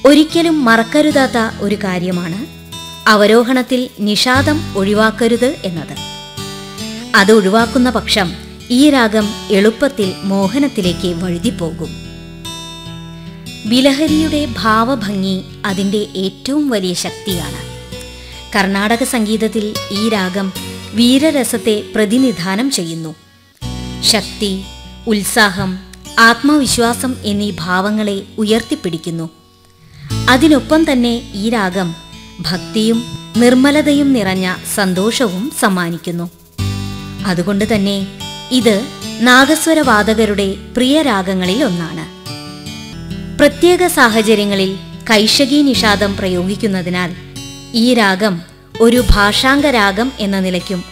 ഒരിക്കലും മറക്കരുതാത്ത ഒരു കാര്യമാണ് അവരോഹണത്തിൽ നിഷാദം ഒഴിവാക്കരുത് എന്നത് അത് ഒഴിവാക്കുന്ന പക്ഷം ഈ രാഗം എളുപ്പത്തിൽ മോഹനത്തിലേക്ക് വഴുതിപ്പോകും ബിലഹരിയുടെ ഭാവഭംഗി അതിൻ്റെ ഏറ്റവും വലിയ ശക്തിയാണ് കർണാടക സംഗീതത്തിൽ ഈ രാഗം വീരരസത്തെ പ്രതിനിധാനം ചെയ്യുന്നു ശക്തി ഉത്സാഹം ആത്മവിശ്വാസം എന്നീ ഭാവങ്ങളെ ഉയർത്തിപ്പിടിക്കുന്നു അതിനൊപ്പം തന്നെ ഈ രാഗം ഭക്തിയും നിർമ്മലതയും നിറഞ്ഞ സന്തോഷവും സമ്മാനിക്കുന്നു അതുകൊണ്ട് തന്നെ ഇത് നാഗസ്വരവാദകരുടെ പ്രിയ രാഗങ്ങളിൽ ഒന്നാണ് പ്രത്യേക സാഹചര്യങ്ങളിൽ കൈശകി നിഷാദം പ്രയോഗിക്കുന്നതിനാൽ ഈ രാഗം ഒരു ഭാഷാംഗ രാഗം എന്ന നിലയ്ക്കും